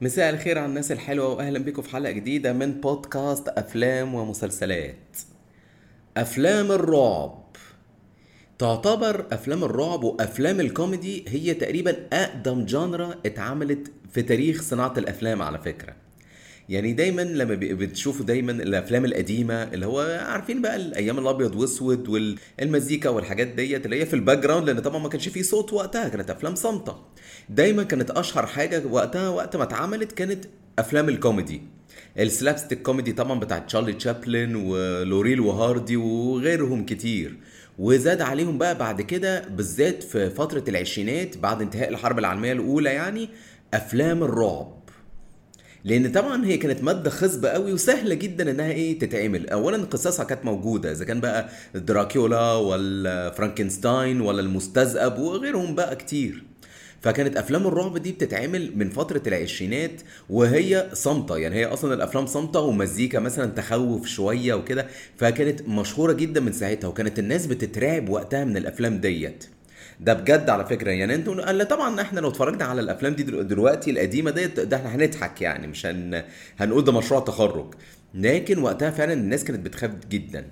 مساء الخير على الناس الحلوة وأهلا بكم في حلقة جديدة من بودكاست أفلام ومسلسلات أفلام الرعب تعتبر أفلام الرعب وأفلام الكوميدي هي تقريبا أقدم جانرا اتعملت في تاريخ صناعة الأفلام على فكرة يعني دايما لما بي- بتشوفوا دايما الافلام القديمه اللي هو عارفين بقى الايام الابيض واسود والمزيكا والحاجات ديت اللي هي في الباك جراوند لان طبعا ما كانش فيه صوت وقتها كانت افلام صامته دايما كانت اشهر حاجه وقتها وقت ما اتعملت كانت افلام الكوميدي السلابستيك كوميدي طبعا بتاع تشارلي تشابلن ولوريل وهاردي وغيرهم كتير وزاد عليهم بقى بعد كده بالذات في فتره العشرينات بعد انتهاء الحرب العالميه الاولى يعني افلام الرعب لان طبعا هي كانت ماده خصبه قوي وسهله جدا انها ايه تتعمل اولا قصصها كانت موجوده اذا كان بقى دراكولا ولا فرانكنستاين ولا المستذئب وغيرهم بقى كتير فكانت افلام الرعب دي بتتعمل من فتره العشرينات وهي صامته يعني هي اصلا الافلام صامته ومزيكا مثلا تخوف شويه وكده فكانت مشهوره جدا من ساعتها وكانت الناس بتترعب وقتها من الافلام ديت ده بجد على فكره يعني انتوا قال طبعا احنا لو اتفرجنا على الافلام دي دلو- دلوقتي القديمه ديت ده احنا هنضحك يعني مش هن... هنقول ده مشروع تخرج لكن وقتها فعلا الناس كانت بتخاف جدا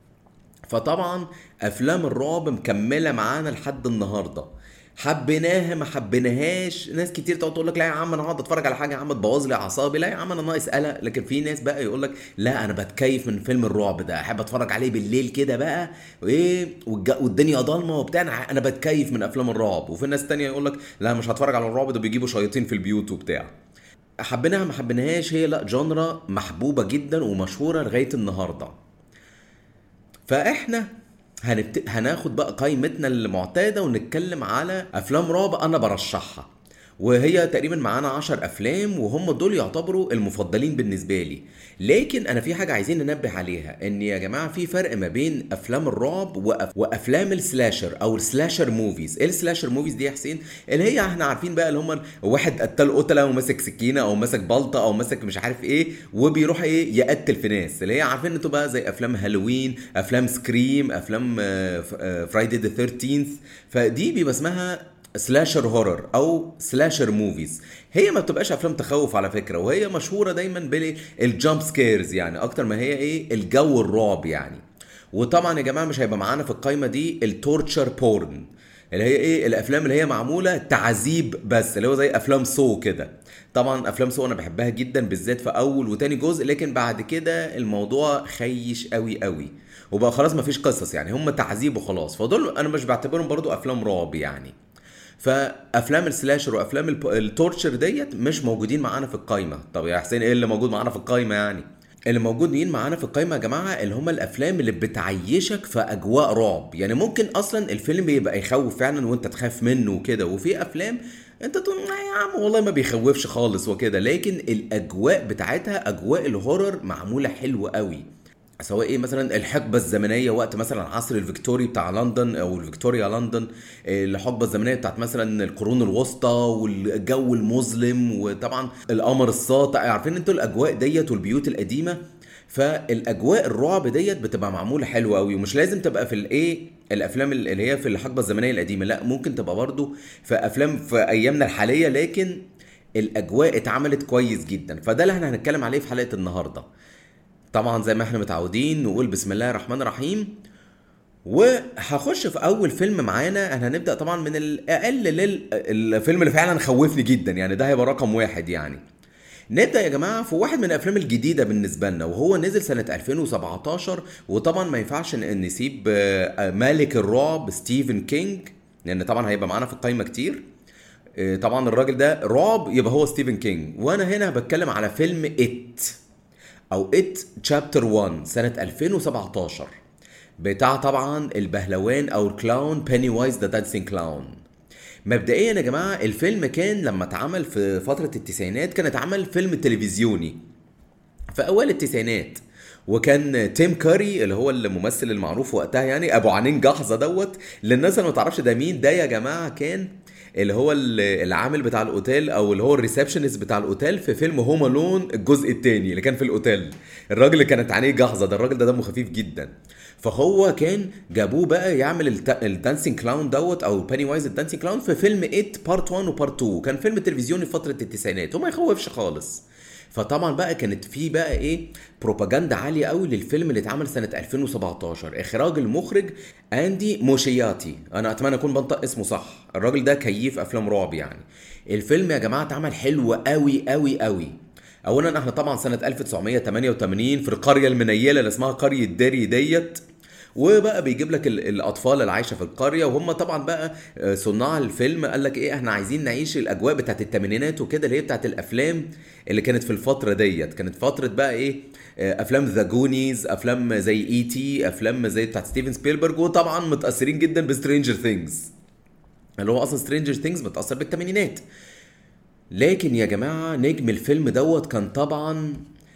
فطبعا افلام الرعب مكمله معانا لحد النهارده حبيناها ما حبيناهاش ناس كتير تقعد تقول لك لا يا عم انا هقعد اتفرج على حاجه يا عم تبوظ لي اعصابي لا يا عم انا ناقص قلق لكن في ناس بقى يقول لك لا انا بتكيف من فيلم الرعب ده احب اتفرج عليه بالليل كده بقى وايه والج- والدنيا ضلمه وبتاع انا انا بتكيف من افلام الرعب وفي ناس تانية يقول لك لا مش هتفرج على الرعب ده بيجيبوا شياطين في البيوت وبتاع حبيناها ما حبيناهاش هي لا جانرا محبوبه جدا ومشهوره لغايه النهارده فاحنا هنبت... هناخد بقى قائمتنا المعتاده ونتكلم على افلام رعب انا برشحها وهي تقريبا معانا عشر افلام وهم دول يعتبروا المفضلين بالنسبه لي لكن انا في حاجه عايزين ننبه عليها ان يا جماعه في فرق ما بين افلام الرعب وأف... وافلام السلاشر او السلاشر موفيز ايه السلاشر موفيز دي يا حسين اللي هي احنا عارفين بقى اللي هم واحد قتل قتله وماسك سكينه او ماسك بلطه او ماسك مش عارف ايه وبيروح ايه يقتل في ناس اللي هي عارفين انتوا بقى زي افلام هالوين افلام سكريم افلام فرايدي ذا 13 فدي بيبقى اسمها سلاشر هورر او سلاشر موفيز هي ما بتبقاش افلام تخوف على فكره وهي مشهوره دايما بالجامب سكيرز يعني اكتر ما هي ايه الجو الرعب يعني وطبعا يا جماعه مش هيبقى معانا في القايمه دي التورتشر بورن اللي هي ايه الافلام اللي هي معموله تعذيب بس اللي هو زي افلام سو كده طبعا افلام سو انا بحبها جدا بالذات في اول وتاني جزء لكن بعد كده الموضوع خيش قوي قوي وبقى خلاص مفيش قصص يعني هم تعذيب وخلاص فدول انا مش بعتبرهم برضو افلام رعب يعني فافلام السلاشر وافلام الب- التورتشر ديت مش موجودين معانا في القايمه طب يا حسين ايه اللي موجود معانا في القايمه يعني اللي موجودين معانا في القايمه يا جماعه اللي هم الافلام اللي بتعيشك في اجواء رعب يعني ممكن اصلا الفيلم يبقى يخوف فعلا وانت تخاف منه وكده وفي افلام انت تقول "لا يا عم والله ما بيخوفش خالص وكده لكن الاجواء بتاعتها اجواء الهورر معموله حلوه قوي سواء ايه مثلا الحقبه الزمنيه وقت مثلا عصر الفيكتوري بتاع لندن او الفيكتوريا لندن الحقبه الزمنيه بتاعت مثلا القرون الوسطى والجو المظلم وطبعا القمر الساطع عارفين انتوا الاجواء ديت والبيوت القديمه فالاجواء الرعب ديت بتبقى معموله حلوه قوي ومش لازم تبقى في الايه الافلام اللي هي في الحقبه الزمنيه القديمه لا ممكن تبقى برضو في افلام في ايامنا الحاليه لكن الاجواء اتعملت كويس جدا فده اللي احنا هنتكلم عليه في حلقه النهارده طبعا زي ما احنا متعودين نقول بسم الله الرحمن الرحيم وهخش في اول فيلم معانا احنا هنبدا طبعا من الاقل للفيلم اللي فعلا خوفني جدا يعني ده هيبقى رقم واحد يعني نبدا يا جماعه في واحد من الافلام الجديده بالنسبه لنا وهو نزل سنه 2017 وطبعا ما ينفعش ن- نسيب آه، ملك الرعب ستيفن كينج لان طبعا هيبقى معانا في القايمه كتير آه، طبعا الراجل ده رعب يبقى هو ستيفن كينج وانا هنا بتكلم على فيلم ات او ات تشابتر 1 سنه 2017 بتاع طبعا البهلوان او الكلاون بيني وايز ذا دانسينج كلاون مبدئيا يا جماعه الفيلم كان لما اتعمل في فتره التسعينات كان اتعمل فيلم تلفزيوني في اوائل التسعينات وكان تيم كاري اللي هو الممثل المعروف وقتها يعني ابو عينين جحظه دوت للناس اللي ما تعرفش ده مين ده يا جماعه كان اللي هو ال- العامل بتاع الاوتيل او اللي هو الريسبشنست بتاع الاوتيل في فيلم هوم الون الجزء الثاني اللي كان في الاوتيل الراجل اللي كانت عينيه جحظه ده الراجل ده دمه خفيف جدا فهو كان جابوه بقى يعمل الت- الدانسينج كلاون دوت او باني وايز الدانسينج كلاون في فيلم 8 بارت 1 وبارت 2 كان فيلم تلفزيوني في فتره التسعينات وما يخوفش خالص فطبعا بقى كانت في بقى ايه بروباجندا عاليه قوي للفيلم اللي اتعمل سنه 2017 اخراج المخرج اندي موشياتي انا اتمنى اكون بنطق اسمه صح الراجل ده كيف افلام رعب يعني الفيلم يا جماعه اتعمل حلو قوي قوي قوي اولا احنا طبعا سنه 1988 في القريه المنيله اللي اسمها قريه داري ديت وبقى بيجيب لك ال- الاطفال اللي عايشه في القريه وهم طبعا بقى آه، صناع الفيلم قال لك ايه احنا عايزين نعيش الاجواء بتاعت الثمانينات وكده اللي هي بتاعت الافلام اللي كانت في الفتره ديت كانت فتره بقى ايه آه، افلام ذا جونيز افلام زي اي تي افلام زي بتاعت ستيفن سبيلبرج وطبعا متاثرين جدا بسترينجر ثينجز اللي هو اصلا سترينجر ثينجز متاثر بالثمانينات لكن يا جماعة نجم الفيلم دوت كان طبعا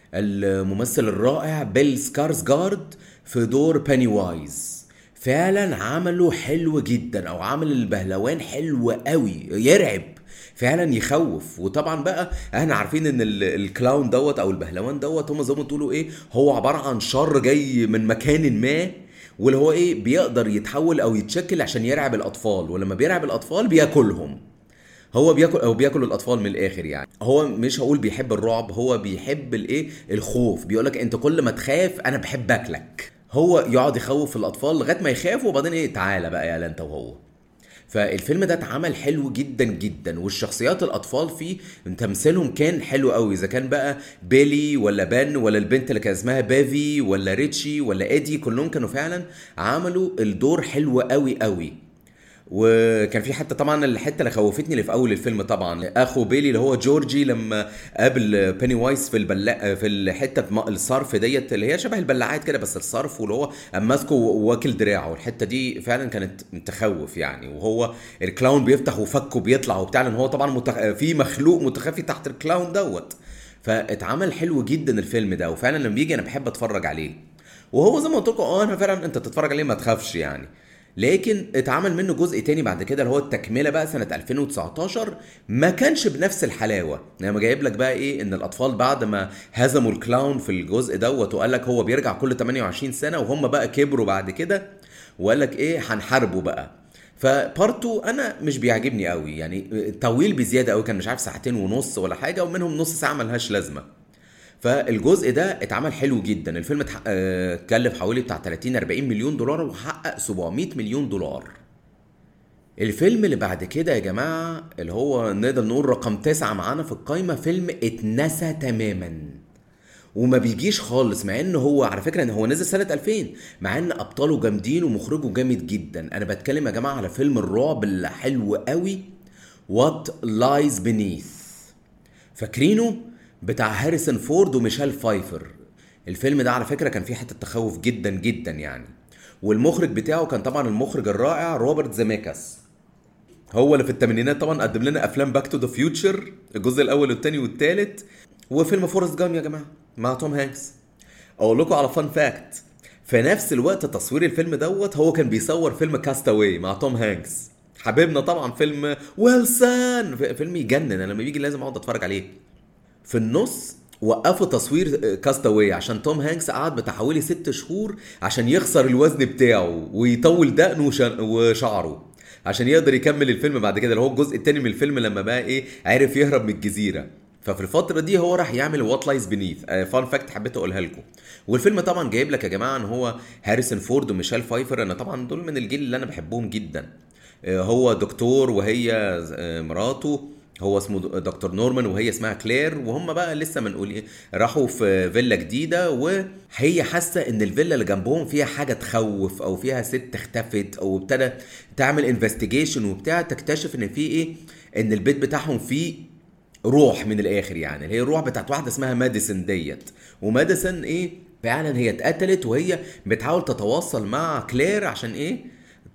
الممثل الرائع بيل سكارسجارد في دور باني وايز فعلا عمله حلو جدا او عمل البهلوان حلو قوي يرعب فعلا يخوف وطبعا بقى احنا عارفين ان ال- الكلاون دوت او البهلوان دوت هم زي ما تقولوا ايه هو عباره عن شر جاي من مكان ما واللي هو ايه بيقدر يتحول او يتشكل عشان يرعب الاطفال ولما بيرعب الاطفال بياكلهم هو بياكل او بياكل الاطفال من الاخر يعني هو مش هقول بيحب الرعب هو بيحب الايه الخوف بيقولك انت كل ما تخاف انا بحب اكلك هو يقعد يخوف الاطفال لغايه ما يخافوا وبعدين ايه تعالى بقى يلا انت وهو فالفيلم ده اتعمل حلو جدا جدا والشخصيات الاطفال فيه تمثيلهم كان حلو قوي اذا كان بقى بيلي ولا بن ولا البنت اللي كان اسمها بافي ولا ريتشي ولا ايدي كلهم كانوا فعلا عملوا الدور حلو قوي قوي وكان في حتى طبعا الحته اللي خوفتني اللي في اول الفيلم طبعا اخو بيلي اللي هو جورجي لما قابل بيني وايس في البلا في الحته م- الصرف ديت اللي هي شبه البلاعات كده بس الصرف واللي هو قام ماسكه واكل دراعه الحته دي فعلا كانت تخوف يعني وهو الكلاون بيفتح وفكه بيطلع وبتاع لان هو طبعا متخ... في مخلوق متخفي تحت الكلاون دوت فاتعمل حلو جدا الفيلم ده وفعلا لما بيجي انا بحب اتفرج عليه وهو زي ما قلت لكم اه انا فعلا انت تتفرج عليه ما تخافش يعني لكن اتعمل منه جزء تاني بعد كده اللي هو التكمله بقى سنه 2019 ما كانش بنفس الحلاوه لما جايب لك بقى ايه ان الاطفال بعد ما هزموا الكلاون في الجزء دوت وقال لك هو بيرجع كل 28 سنه وهم بقى كبروا بعد كده وقال لك ايه هنحاربه بقى فبارتو انا مش بيعجبني قوي يعني طويل بزياده قوي كان مش عارف ساعتين ونص ولا حاجه ومنهم نص ساعه ملهاش لازمه فالجزء ده اتعمل حلو جدا الفيلم اتح- آه، اتكلف حوالي بتاع 30 40 مليون دولار وحقق 700 مليون دولار الفيلم اللي بعد كده يا جماعة اللي هو نقدر نقول رقم تسعة معانا في القايمة فيلم اتنسى تماما وما بيجيش خالص مع ان هو على فكره ان هو نزل سنه 2000 مع ان ابطاله جامدين ومخرجه جامد جدا انا بتكلم يا جماعه على فيلم الرعب اللي حلو قوي وات لايز بينيث فاكرينه بتاع هاريسون فورد وميشيل فايفر الفيلم ده على فكره كان فيه حته تخوف جدا جدا يعني والمخرج بتاعه كان طبعا المخرج الرائع روبرت زيميكاس هو اللي في الثمانينات طبعا قدم لنا افلام باك تو ذا فيوتشر الجزء الاول والثاني والثالث وفيلم فورست جام يا جماعه مع توم هانكس اقول لكم على فان فاكت في نفس الوقت تصوير الفيلم دوت هو كان بيصور فيلم كاستاوي مع توم هانكس حبيبنا طبعا فيلم ويلسون ف- فيلم يجنن انا لما بيجي لازم اقعد اتفرج عليه في النص وقفوا تصوير كاستاوي عشان توم هانكس قعد بتاع حوالي ست شهور عشان يخسر الوزن بتاعه ويطول دقنه وش- وشعره عشان يقدر يكمل الفيلم بعد كده اللي هو الجزء التاني من الفيلم لما بقى ايه عرف يهرب من الجزيره ففي الفترة دي هو راح يعمل وات لايز بنيث فان فاكت حبيت اقولها لكم والفيلم طبعا جايب لك يا جماعة ان هو هاريسون فورد وميشيل فايفر انا طبعا دول من الجيل اللي انا بحبهم جدا آه، هو دكتور وهي آه، مراته هو اسمه د- دكتور نورمان وهي اسمها كلير وهم بقى لسه بنقول ايه راحوا في فيلا جديده وهي حاسه ان الفيلا اللي جنبهم فيها حاجه تخوف او فيها ست اختفت او ابتدى تعمل انفستيجيشن وبتاع تكتشف ان في ايه ان البيت بتاعهم فيه روح من الاخر يعني اللي هي الروح بتاعت واحده اسمها ماديسون ديت وماديسون ايه فعلا هي اتقتلت وهي بتحاول تتواصل مع كلير عشان ايه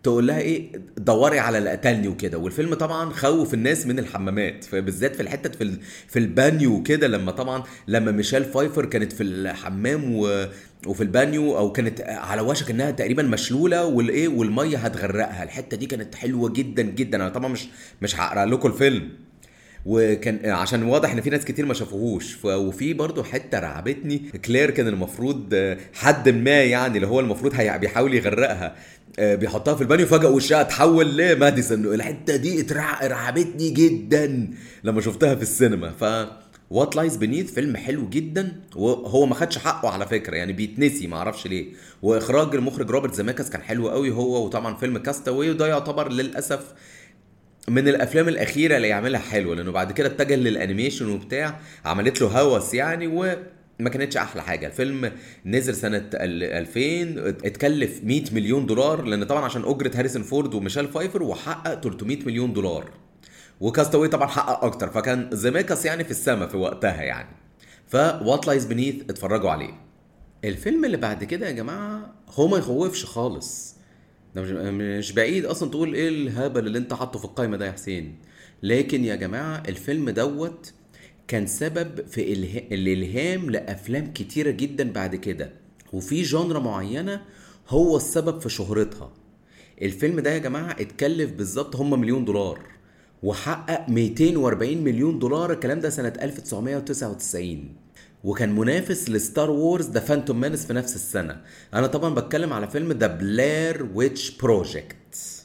تقول لها ايه دوري على اللي قتلني وكده والفيلم طبعا خوف الناس من الحمامات فبالذات في الحته في ال- في البانيو وكده لما طبعا لما ميشيل فايفر كانت في الحمام و وفي البانيو او كانت على وشك انها تقريبا مشلوله والايه والميه هتغرقها الحته دي كانت حلوه جدا جدا انا طبعا مش مش هقرا لكم الفيلم وكان عشان واضح ان في ناس كتير ما شافوهوش ف- وفي برضو حته رعبتني كلير كان المفروض آه، حد ما يعني اللي هو المفروض هي- بيحاول يغرقها آه، بيحطها في البانيو فجاه وشها اتحول لماديسون الحته دي اترع- رعبتني جدا لما شفتها في السينما ف وات لايز بنيث فيلم حلو جدا وهو ما خدش حقه على فكره يعني بيتنسي ما اعرفش ليه واخراج المخرج روبرت زماكس كان حلو قوي هو وطبعا فيلم كاستاوي وده يعتبر للاسف من الافلام الاخيره اللي يعملها حلوه لانه بعد كده اتجه للانيميشن وبتاع عملت له هوس يعني وما كانتش احلى حاجه الفيلم نزل سنه ال- 2000 اتكلف 100 مليون دولار لان طبعا عشان اجره هاريسون فورد وميشيل فايفر وحقق 300 مليون دولار وكاستاوي طبعا حقق اكتر فكان زماكس يعني في السما في وقتها يعني فوات لايز بنيث اتفرجوا عليه الفيلم اللي بعد كده يا جماعه هو ما يخوفش خالص ده مش مش بعيد اصلا تقول ايه الهبل اللي انت حاطه في القائمه ده يا حسين لكن يا جماعه الفيلم دوت كان سبب في إله... الالهام لافلام كتيره جدا بعد كده وفي جانرا معينه هو السبب في شهرتها الفيلم ده يا جماعه اتكلف بالظبط هم مليون دولار وحقق 240 مليون دولار الكلام ده سنه 1999 وكان منافس لستار وورز ذا فانتوم مانس في نفس السنه انا طبعا بتكلم على فيلم ذا بلير ويتش بروجكت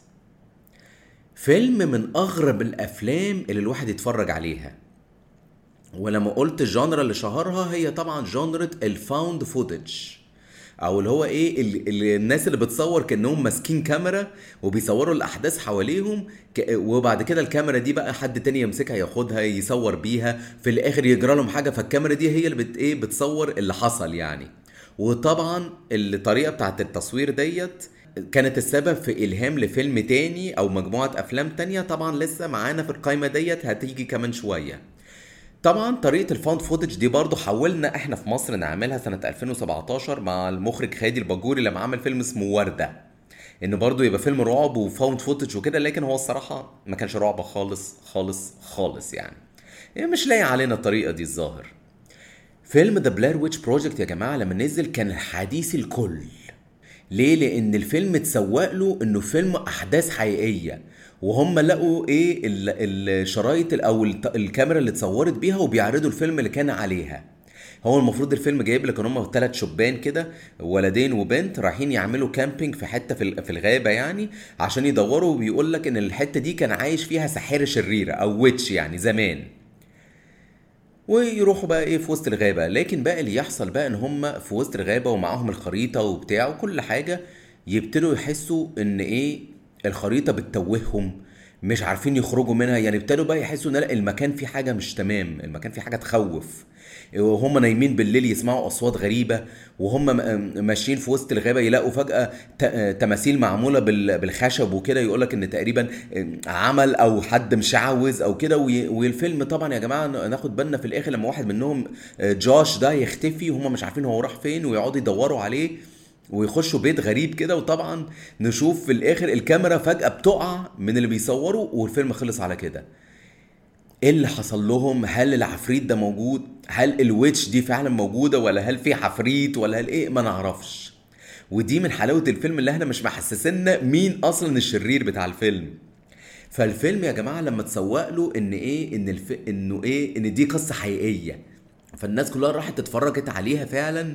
فيلم من اغرب الافلام اللي الواحد يتفرج عليها ولما قلت الجانرا اللي شهرها هي طبعا جانرة الفاوند فوتج او اللي هو ايه ال- ال- الناس اللي بتصور كانهم ماسكين كاميرا وبيصوروا الاحداث حواليهم ك- وبعد كده الكاميرا دي بقى حد تاني يمسكها ياخدها يصور بيها في الاخر يجرى لهم حاجه فالكاميرا دي هي اللي بت ايه بتصور اللي حصل يعني وطبعا الطريقه بتاعت التصوير ديت كانت السبب في الهام لفيلم تاني او مجموعه افلام تانية طبعا لسه معانا في القائمه ديت هتيجي كمان شويه طبعا طريقه الفاوند فوتج دي برضو حاولنا احنا في مصر نعملها سنه 2017 مع المخرج خالد الباجوري لما عمل فيلم اسمه ورده ان برضو يبقى فيلم رعب وفاوند فوتج وكده لكن هو الصراحه ما كانش رعب خالص خالص خالص يعني يعني مش لاقي علينا الطريقه دي الظاهر فيلم ذا بلير ويتش بروجكت يا جماعه لما نزل كان حديث الكل ليه لان الفيلم اتسوق له انه فيلم احداث حقيقيه وهم لقوا ايه ال- الشرايط ال- او الت- الكاميرا اللي اتصورت بيها وبيعرضوا الفيلم اللي كان عليها هو المفروض الفيلم جايب لك ان هم ثلاث شبان كده ولدين وبنت رايحين يعملوا كامبينج في حته في ال- في الغابه يعني عشان يدوروا وبيقول لك ان الحته دي كان عايش فيها ساحره شريره او ويتش يعني زمان ويروحوا بقى ايه في وسط الغابه لكن بقى اللي يحصل بقى ان هم في وسط الغابه ومعاهم الخريطه وبتاع وكل حاجه يبتدوا يحسوا ان ايه الخريطه بتتوههم مش عارفين يخرجوا منها يعني ابتدوا بقى يحسوا ان لا المكان فيه حاجه مش تمام المكان فيه حاجه تخوف وهم نايمين بالليل يسمعوا اصوات غريبه وهم م- ماشيين في وسط الغابه يلاقوا فجاه ت- تماثيل معموله بال- بالخشب وكده يقول لك ان تقريبا عمل او حد مشعوذ او كده وي- والفيلم طبعا يا جماعه ناخد بالنا في الاخر لما واحد منهم جوش ده يختفي وهم مش عارفين هو راح فين ويقعدوا يدوروا عليه ويخشوا بيت غريب كده وطبعا نشوف في الاخر الكاميرا فجاه بتقع من اللي بيصوروا والفيلم خلص على كده ايه اللي حصل لهم هل العفريت ده موجود هل الويتش دي فعلا موجوده ولا هل في عفريت ولا هل ايه ما نعرفش ودي من حلاوه الفيلم اللي احنا مش محسسنا مين اصلا الشرير بتاع الفيلم فالفيلم يا جماعه لما تسوق له ان ايه ان الف... انه ايه ان دي قصه حقيقيه فالناس كلها راحت اتفرجت عليها فعلا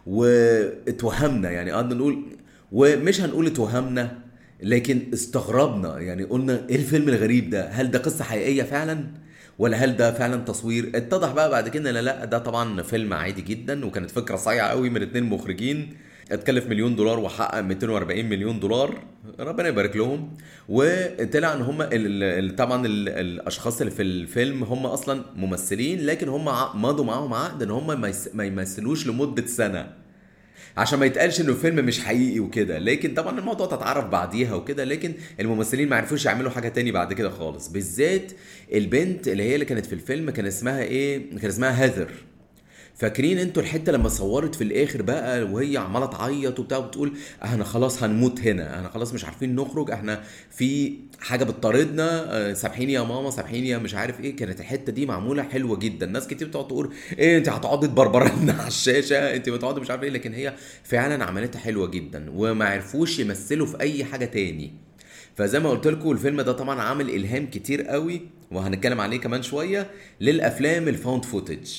واتوهمنا يعني قعدنا نقول ومش هنقول اتوهمنا لكن استغربنا يعني قلنا ايه الفيلم الغريب ده هل ده قصه حقيقيه فعلا ولا هل ده فعلا تصوير اتضح بقى بعد كده لا لا ده طبعا فيلم عادي جدا وكانت فكره صايعه قوي من اتنين مخرجين اتكلف مليون دولار وحقق 240 مليون دولار ربنا يبارك لهم وطلع ان هم ال- ال- طبعا ال- الاشخاص اللي في الفيلم هم اصلا ممثلين لكن هم ع- مضوا معاهم عقد ان هم ما يس- ما يمثلوش لمده سنه عشان ما يتقالش انه الفيلم مش حقيقي وكده لكن طبعا الموضوع تتعرف بعديها وكده لكن الممثلين ما عرفوش يعملوا حاجه تاني بعد كده خالص بالذات البنت اللي هي اللي كانت في الفيلم كان اسمها ايه كان اسمها هيثر فاكرين انتوا الحته لما صورت في الاخر بقى وهي عماله تعيط وبتاع وبتقول احنا خلاص هنموت هنا احنا خلاص مش عارفين نخرج احنا في حاجه بتطاردنا اه، سامحيني يا ماما سامحيني يا مش عارف ايه كانت الحته دي معموله حلوه جدا ناس كتير بتقعد تقول ايه انت هتقعدي تبربرنا على الشاشه انت بتقعدي مش عارف ايه لكن هي فعلا عملتها حلوه جدا وما عرفوش يمثلوا في اي حاجه تاني فزي ما قلت لكم الفيلم ده طبعا عامل الهام كتير قوي وهنتكلم عليه كمان شويه للافلام الفاوند فوتج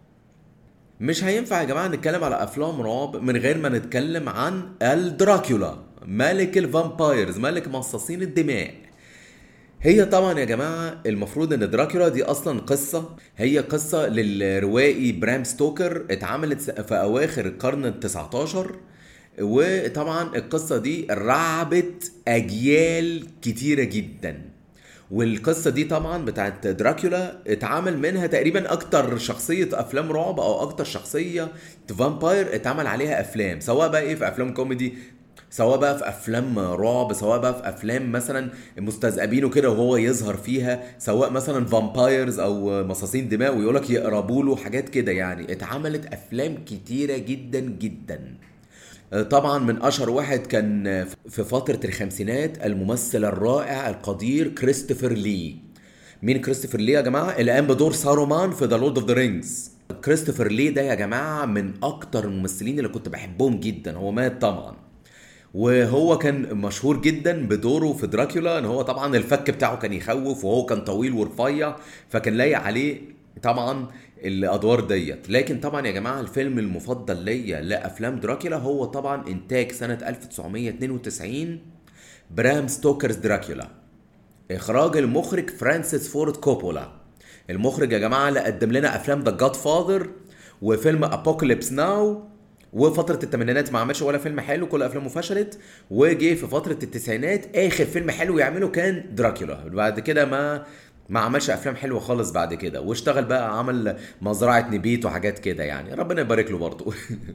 مش هينفع يا جماعه نتكلم على افلام رعب من غير ما نتكلم عن الدراكولا ملك الفامبايرز ملك مصاصين الدماء هي طبعا يا جماعه المفروض ان دراكولا دي اصلا قصه هي قصه للروائي برام ستوكر اتعملت في اواخر القرن ال 19 وطبعا القصه دي رعبت اجيال كتيره جدا والقصه دي طبعا بتاعت دراكولا اتعمل منها تقريبا اكتر شخصيه افلام رعب او اكتر شخصيه فامباير اتعمل عليها افلام سواء بقى ايه في افلام كوميدي سواء بقى في افلام رعب سواء بقى في افلام مثلا مستذئبين وكده وهو يظهر فيها سواء مثلا فامبايرز او مصاصين دماء ويقول لك يقربوا له حاجات كده يعني اتعملت افلام كتيره جدا جدا طبعا من اشهر واحد كان في فتره الخمسينات الممثل الرائع القدير كريستوفر لي مين كريستوفر لي يا جماعه اللي قام بدور سارومان في ذا لورد اوف ذا رينجز كريستوفر لي ده يا جماعه من اكتر الممثلين اللي كنت بحبهم جدا هو مات طبعا وهو كان مشهور جدا بدوره في دراكولا ان هو طبعا الفك بتاعه كان يخوف وهو كان طويل ورفيع فكان لايق عليه طبعا الادوار ديت لكن طبعا يا جماعه الفيلم المفضل ليا لافلام دراكولا هو طبعا انتاج سنه 1992 برام ستوكرز دراكولا اخراج المخرج فرانسيس فورد كوبولا المخرج يا جماعه اللي قدم لنا افلام ذا جاد فاذر وفيلم ابوكاليبس ناو وفترة الثمانينات ما عملش ولا فيلم حلو كل افلامه فشلت وجه في فترة التسعينات اخر فيلم حلو يعمله كان دراكولا بعد كده ما ما عملش افلام حلوه خالص بعد كده واشتغل بقى عمل مزرعه نبيت وحاجات كده يعني ربنا يبارك له برضه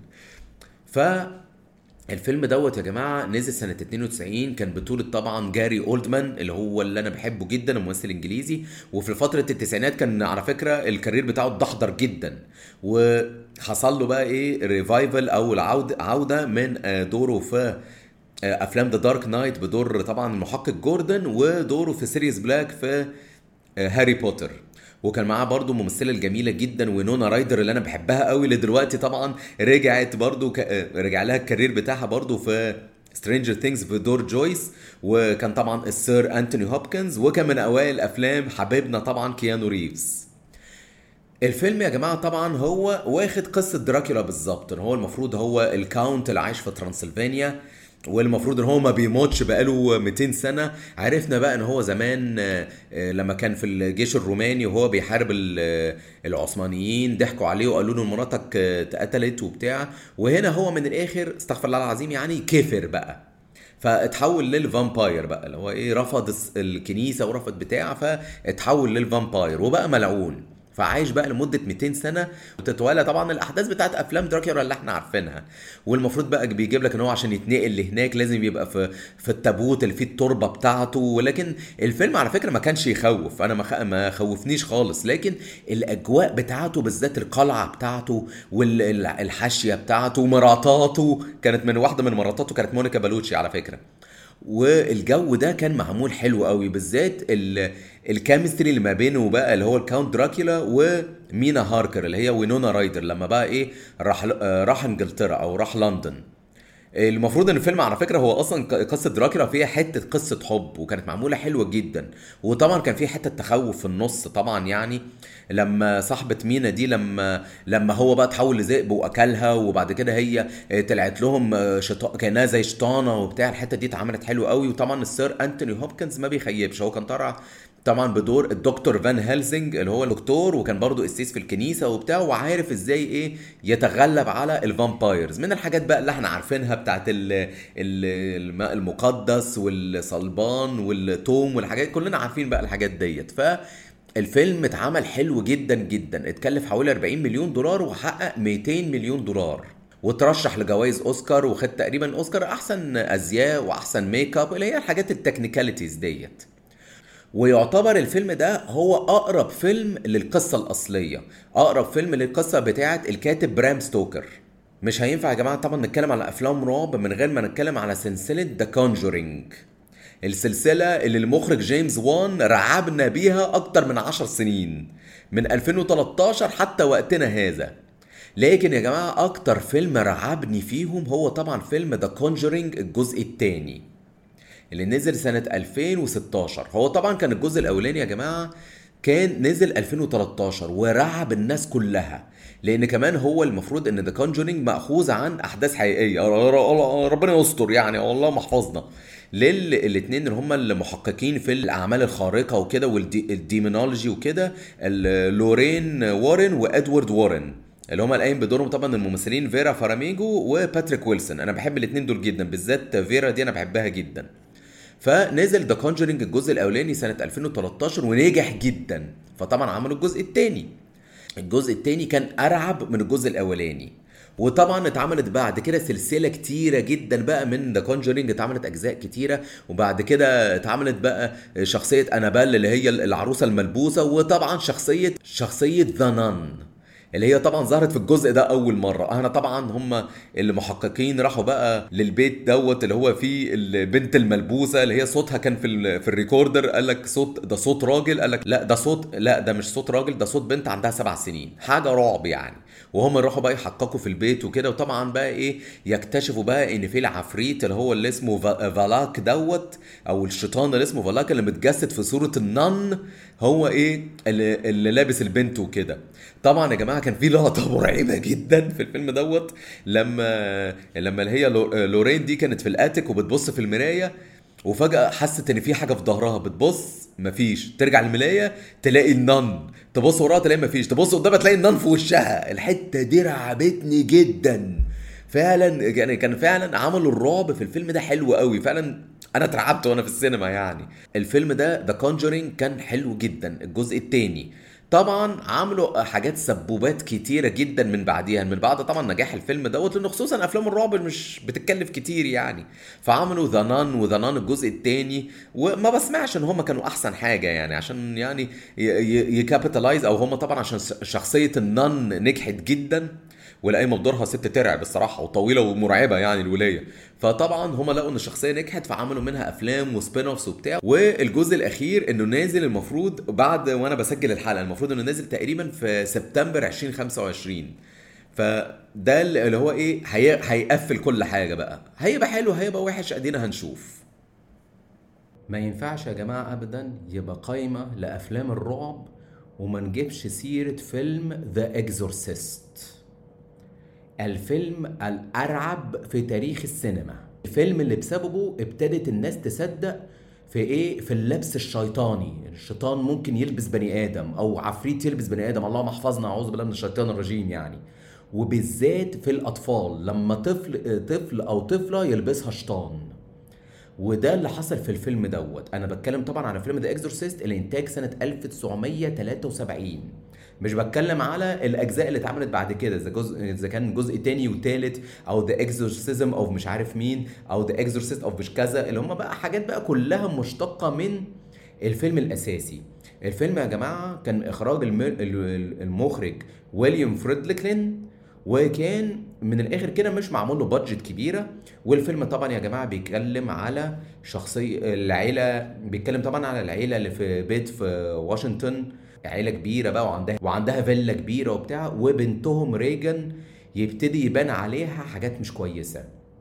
ف الفيلم دوت يا جماعه نزل سنه 92 كان بطوله طبعا جاري اولدمان اللي هو اللي انا بحبه جدا الممثل الانجليزي وفي فتره التسعينات كان على فكره الكارير بتاعه اتدحضر جدا وحصل له بقى ايه ريفايفل او العوده عوده من دوره في افلام ذا دارك نايت بدور طبعا المحقق جوردن ودوره في سيريس بلاك في هاري بوتر وكان معاه برضو ممثله الجميله جدا ونونا رايدر اللي انا بحبها قوي اللي دلوقتي طبعا رجعت برضو ك... رجع لها الكارير بتاعها برضو في سترينجر ثينجز في دور جويس وكان طبعا السير انتوني هوبكنز وكان من اوائل افلام حبيبنا طبعا كيانو ريفز الفيلم يا جماعه طبعا هو واخد قصه دراكولا بالظبط ان هو المفروض هو الكاونت اللي عايش في ترانسلفانيا والمفروض ان هو ما بيموتش بقاله 200 سنه عرفنا بقى ان هو زمان لما كان في الجيش الروماني وهو بيحارب العثمانيين ضحكوا عليه وقالوا له مراتك اتقتلت وبتاع وهنا هو من الاخر استغفر الله العظيم يعني كفر بقى فاتحول للفامباير بقى اللي هو ايه رفض الكنيسه ورفض بتاع فاتحول للفامباير وبقى ملعون فعايش بقى لمده 200 سنه وتتوالى طبعا الاحداث بتاعت افلام دراكولا اللي احنا عارفينها والمفروض بقى بيجيب لك ان هو عشان يتنقل لهناك لازم يبقى في في التابوت اللي فيه التربه بتاعته ولكن الفيلم على فكره ما كانش يخوف انا ما خ... ما خوفنيش خالص لكن الاجواء بتاعته بالذات القلعه بتاعته والحاشيه بتاعته ومراتاته كانت من واحده من مراتاته كانت مونيكا بالوتشي على فكره والجو ده كان معمول حلو قوي بالذات الكيمستري اللي ما بينه بقى اللي هو الكاونت دراكولا ومينا هاركر اللي هي وينونا رايدر لما بقى ايه راح راح انجلترا او راح لندن المفروض ان الفيلم على فكره هو اصلا قصه دراكولا فيها حته قصه حب وكانت معموله حلوه جدا وطبعا كان في حته تخوف في النص طبعا يعني لما صاحبه مينا دي لما لما هو بقى تحول لذئب واكلها وبعد كده هي طلعت لهم شط... كانها زي شيطانه وبتاع الحته دي اتعملت حلو قوي وطبعا السير انتوني هوبكنز ما بيخيبش هو كان طالع طبعا بدور الدكتور فان هيلسنج اللي هو الدكتور وكان برضه قسيس في الكنيسه وبتاع وعارف ازاي ايه يتغلب على الفامبايرز من الحاجات بقى اللي احنا عارفينها بتاعت الماء المقدس والصلبان والتوم والحاجات كلنا عارفين بقى الحاجات ديت ف الفيلم اتعمل حلو جدا جدا اتكلف حوالي 40 مليون دولار وحقق 200 مليون دولار وترشح لجوائز اوسكار وخد تقريبا اوسكار احسن ازياء واحسن ميك اب اللي هي الحاجات التكنيكاليتيز ديت ويعتبر الفيلم ده هو اقرب فيلم للقصه الاصليه اقرب فيلم للقصه بتاعه الكاتب برام ستوكر مش هينفع يا جماعه طبعا نتكلم على افلام رعب من غير ما نتكلم على سلسله ذا كونجورينج السلسلة اللي المخرج جيمس وان رعبنا بيها أكتر من عشر سنين من 2013 حتى وقتنا هذا لكن يا جماعة أكتر فيلم رعبني فيهم هو طبعا فيلم ذا كونجرينج الجزء الثاني اللي نزل سنة 2016 هو طبعا كان الجزء الأولاني يا جماعة كان نزل 2013 ورعب الناس كلها لان كمان هو المفروض ان ذا كونجرينج ماخوذ عن احداث حقيقيه ربنا يستر يعني والله محفظنا للاثنين اللي هم المحققين في الاعمال الخارقه وكده والديمونولوجي وكده لورين وارن وادوارد وارن اللي هم القايم بدورهم طبعا الممثلين فيرا فاراميجو وباتريك ويلسون انا بحب الاثنين دول جدا بالذات فيرا دي انا بحبها جدا فنزل ذا كونجرينج الجزء الاولاني سنه 2013 ونجح جدا فطبعا عملوا الجزء الثاني الجزء الثاني كان ارعب من الجزء الاولاني وطبعا اتعملت بعد كده سلسله كتيره جدا بقى من ذا كونجرينج اتعملت اجزاء كتيره وبعد كده اتعملت بقى شخصيه انابيل اللي هي العروسه الملبوسه وطبعا شخصيه شخصيه ذا نان اللي هي طبعا ظهرت في الجزء ده اول مره انا طبعا هم المحققين راحوا بقى للبيت دوت اللي هو فيه البنت الملبوسه اللي هي صوتها كان في في الريكوردر قال لك صوت ده صوت راجل قال لك لا ده صوت لا ده مش صوت راجل ده صوت بنت عندها سبع سنين حاجه رعب يعني وهم يروحوا بقى يحققوا في البيت وكده وطبعا بقى ايه يكتشفوا بقى ان في العفريت اللي هو اللي اسمه فالاك دوت او الشيطان اللي اسمه فالاك اللي متجسد في صوره النن هو ايه اللي, اللي لابس البنت وكده طبعا يا جماعه كان في لقطه مرعبه جدا في الفيلم دوت لما لما اللي هي لورين دي كانت في الاتك وبتبص في المرايه وفجأة حست إن في حاجة في ظهرها بتبص مفيش ترجع الملاية تلاقي النن تبص وراها تلاقي مفيش تبص قدامها تلاقي النن في وشها الحتة دي رعبتني جدا فعلا يعني كان فعلا عملوا الرعب في الفيلم ده حلو قوي فعلا انا اترعبت وانا في السينما يعني الفيلم ده ذا كونجرينج كان حلو جدا الجزء الثاني طبعا عملوا حاجات سبوبات كتيره جدا من بعديها من بعد طبعا نجاح الفيلم دوت لانه خصوصا افلام الرعب مش بتتكلف كتير يعني فعملوا ذا نان وذا نان الجزء الثاني وما بسمعش ان هم كانوا احسن حاجه يعني عشان يعني يكابيتالايز او هم طبعا عشان شخصيه النان نجحت جدا والقايمه بدورها ست ترعب الصراحه وطويله ومرعبه يعني الولايه فطبعا هم لقوا ان الشخصيه نجحت فعملوا منها افلام وسبين اوفس وبتاع والجزء الاخير انه نازل المفروض بعد وانا بسجل الحلقه المفروض انه نازل تقريبا في سبتمبر 2025 فده اللي هو ايه هي... هيقفل كل حاجه بقى هيبقى حلو هيبقى وحش ادينا هنشوف ما ينفعش يا جماعه ابدا يبقى قايمه لافلام الرعب وما نجيبش سيره فيلم ذا اكزورسيست الفيلم الأرعب في تاريخ السينما الفيلم اللي بسببه ابتدت الناس تصدق في ايه في اللبس الشيطاني الشيطان ممكن يلبس بني ادم او عفريت يلبس بني ادم اللهم احفظنا اعوذ بالله من الشيطان الرجيم يعني وبالذات في الاطفال لما طفل طفل او طفله يلبسها شيطان وده اللي حصل في الفيلم دوت انا بتكلم طبعا عن فيلم ذا اكزورسيست الانتاج سنه 1973 مش بتكلم على الاجزاء اللي اتعملت بعد كده اذا جزء اذا كان جزء تاني وتالت او ذا اكزورسيزم اوف مش عارف مين او ذا اكزورسيست اوف مش كذا اللي هم بقى حاجات بقى كلها مشتقه من الفيلم الاساسي الفيلم يا جماعه كان اخراج المخرج ويليام فريدليكلين وكان من الاخر كده مش معمول له بادجت كبيره والفيلم طبعا يا جماعه بيتكلم على شخصيه العيله بيتكلم طبعا على العيله اللي في بيت في واشنطن عيله كبيره بقى وعندها وعندها فيلا كبيره وبتاع وبنتهم ريجن يبتدي يبان عليها حاجات مش كويسه